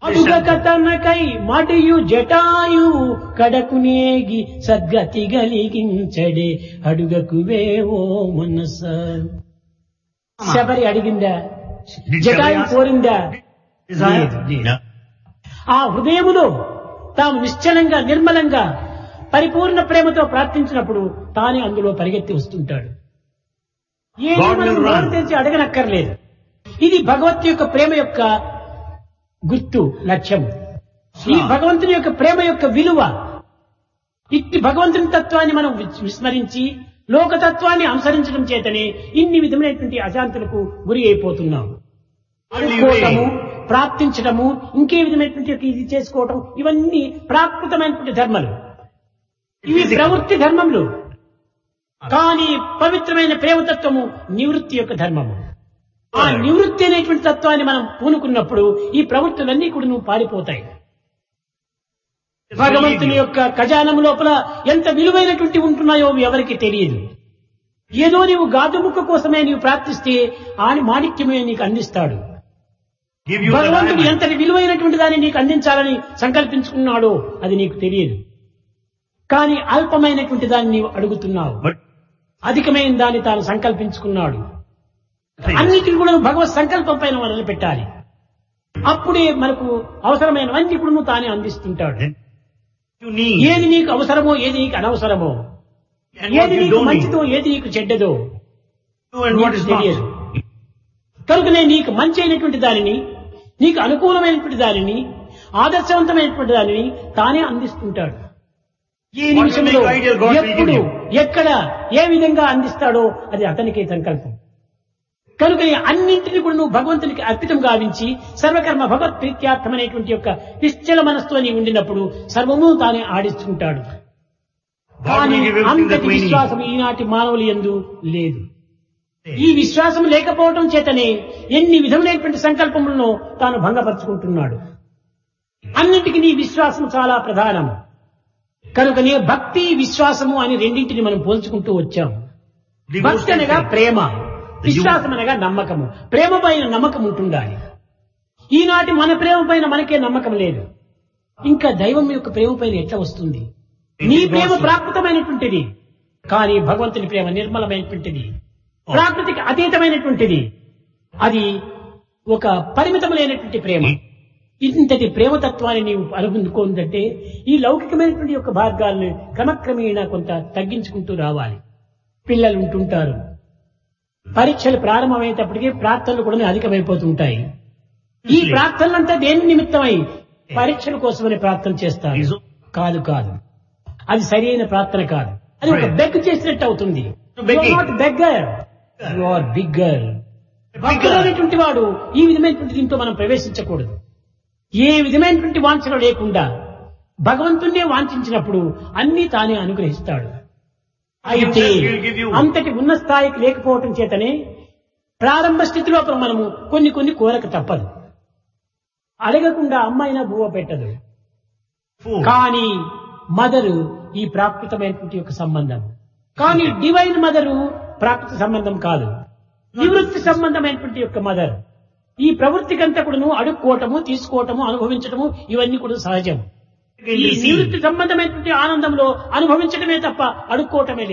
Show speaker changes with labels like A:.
A: అడుగక తనకై మడియు జటాయు కడకునేగి సద్గతి గలిగించడే అడుగకు వేవో మనస Sabari అడిగిందా
B: Did
A: Jatayu
B: Shabari ask?
A: కోరిందా
B: Desire?
A: లేదు, లేదు.
B: No.
A: ఆ హృదయములో తాము నిశ్చలంగా నిర్మలంగా పరిపూర్ణ ప్రేమతో ప్రార్థించినప్పుడు తానే అందులో పరిగెత్తి వస్తుంటాడు ఏది
B: God
A: మనం
B: will run.
A: నోరు తెరిచి అడగనక్కర్లేదు ఇది భగవత్ యొక్క ప్రేమ యొక్క గుర్తు లక్ష్యం ఈ భగవంతుని యొక్క ప్రేమ యొక్క విలువ ఇట్టి భగవంతుని తత్వాన్ని మనం విస్- విస్మరించి లోకతత్వాన్ని అనుసరించడం చేతనే ఇన్ని విధమైనటువంటి అశాంతులకు గురి అయిపోతున్నాం అనుకోవటము ప్రార్థించడము ఇంకే విధమైనటువంటి ఒక ఇది చేసుకోవటం ఇవన్నీ ప్రాకృతమైనటువంటి ధర్మాలు ఇవి ప్రవృత్తి ధర్మములు కానీ పవిత్రమైన ప్రేమతత్వము నివృత్తి యొక్క ధర్మము ఆ నివృత్తి అనేటువంటి తత్వాన్ని మనం పూనుకున్నప్పుడు ఈ ప్రవృత్తులన్నీ కూడా నువ్వు పారిపోతాయి భగవంతుని యొక్క ఖజానం లోపల ఎంత విలువైనటువంటి ఉంటున్నాయో ఎవరికి తెలియదు ఏదో నీవు గాజు ముక్క కోసమే నీవు ప్రార్థిస్తే ఆని మాణిక్యమే నీకు అందిస్తాడు
B: Give you the
A: భగవంతుడు
B: diamond.
A: ఎంతటి విలువైనటువంటి దాన్ని నీకు అందించాలని సంకల్పించుకున్నాడో అది నీకు తెలియదు కానీ అల్పమైనటువంటి దాన్ని నీవు అడుగుతున్నావు
B: But
A: అధికమైన దాన్ని తాను సంకల్పించుకున్నాడు అన్నిటిని కూడా నువ్వు భగవత్ సంకల్పం పైన మొదలు పెట్టాలి అప్పుడే మనకు అవసరమైనవన్నీ కూడా నువ్వు తానే అందిస్తుంటాడు
B: then you need.
A: ఏది నీకు అవసరమో ఏది నీకు అనవసరమో
B: And what
A: ఏది
B: you
A: నీకు
B: don't need.
A: మంచిదో ఏది నీకు చెడ్డదో
B: Do and what is
A: నీకు తెలియదు
B: not.
A: కనుకనే నీకు మంచి అయినటువంటి దానిని నీకు అనుకూలమైనటువంటి దానిని ఆదర్శవంతమైనటువంటి దానిని తానే అందిస్తుంటాడు ఈ
B: What will
A: నిమిషంలో
B: make ideal God will give
A: ఎప్పుడు
B: you.
A: ఎక్కడ ఏ విధంగా అందిస్తాడో అది అతనికే సంకల్పం కనుక ఈ అన్నింటినీ కూడా నువ్వు భగవంతునికి అర్పితం గావించి సర్వకర్మ భగవత్ ప్రీత్యార్థమైనటువంటి యొక్క నిశ్చల మనస్సుతో నీ ఉండినప్పుడు సర్వము తానే ఆడిస్తుంటాడు
B: God
A: కానీ
B: will give everything that
A: అంతటి
B: we need.
A: విశ్వాసం ఈనాటి మానవులు ఎందు లేదు ఈ విశ్వాసం లేకపోవడం చేతనే ఎన్ని విధములైనటువంటి సంకల్పములను తాను భంగపరుచుకుంటున్నాడు అన్నింటికి నీ విశ్వాసం చాలా ప్రధానం కనుకనే భక్తి విశ్వాసము అని రెండింటిని మనం పోల్చుకుంటూ వచ్చాం భక్తి అనగా ప్రేమ విశ్వాసం అనగా నమ్మకము ప్రేమ పైన నమ్మకం ఉంటుండాలి ఈనాటి మన ప్రేమ పైన మనకే నమ్మకం లేదు ఇంకా దైవం యొక్క ప్రేమ పైన ఎట్లా వస్తుంది నీ ప్రేమ ప్రాకృతమైనటువంటిది కానీ భగవంతుని ప్రేమ నిర్మలమైనటువంటిది ప్రాకృతికి అతీతమైనటువంటిది అది ఒక పరిమితములైనటువంటి ప్రేమ ఇంతటి ప్రేమతత్వాన్ని నీవు అనుకుందుకోందంటే ఈ లౌకికమైనటువంటి యొక్క భాగాలను క్రమక్రమేణా కొంత తగ్గించుకుంటూ రావాలి పిల్లలు ఉంటుంటారు పరీక్షలు ప్రారంభమయ్యేటప్పటికీ ప్రార్థనలు కూడా అధికమైపోతుంటాయి ఈ ప్రార్థనలంతా దేని నిమిత్తమై పరీక్షల కోసమని ప్రార్థన చేస్తారు కాదు కాదు అది సరైన ప్రార్థన కాదు అది ఒక బెగ్ చేసినట్టు అవుతుంది
B: Begging.
A: Not beggar you are bigger భక్తులైనటువంటి వాడు ఈ విధమైనటువంటి దీంతో మనం ప్రవేశించకూడదు ఏ విధమైనటువంటి వాంఛన లేకుండా భగవంతుణ్ణే వాంఛించినప్పుడు అన్ని తానే అనుగ్రహిస్తాడు అయితే
B: will give you.
A: అంతటి ఉన్న స్థాయికి లేకపోవటం చేతనే ప్రారంభ స్థితిలో మనము కొన్ని కొన్ని కోరక తప్పదు అడగకుండా అమ్మాయినా బువ్వ పెట్టదు
B: Fool.
A: కానీ మదరు ఈ ప్రాకృతమైనటువంటి యొక్క సంబంధం కానీ డివైన్ మదరు ప్రాకృత సంబంధం కాదు నివృత్తి సంబంధమైనటువంటి యొక్క మదర్ ఈ ప్రవృత్తికంతా కూడా అడుక్కోవటము తీసుకోవటము అనుభవించటము ఇవన్నీ కూడా సహజం ఈ నివృత్తి సంబంధమైనటువంటి ఆనందంలో అనుభవించడమే తప్ప అడుక్కోవటమే లేదు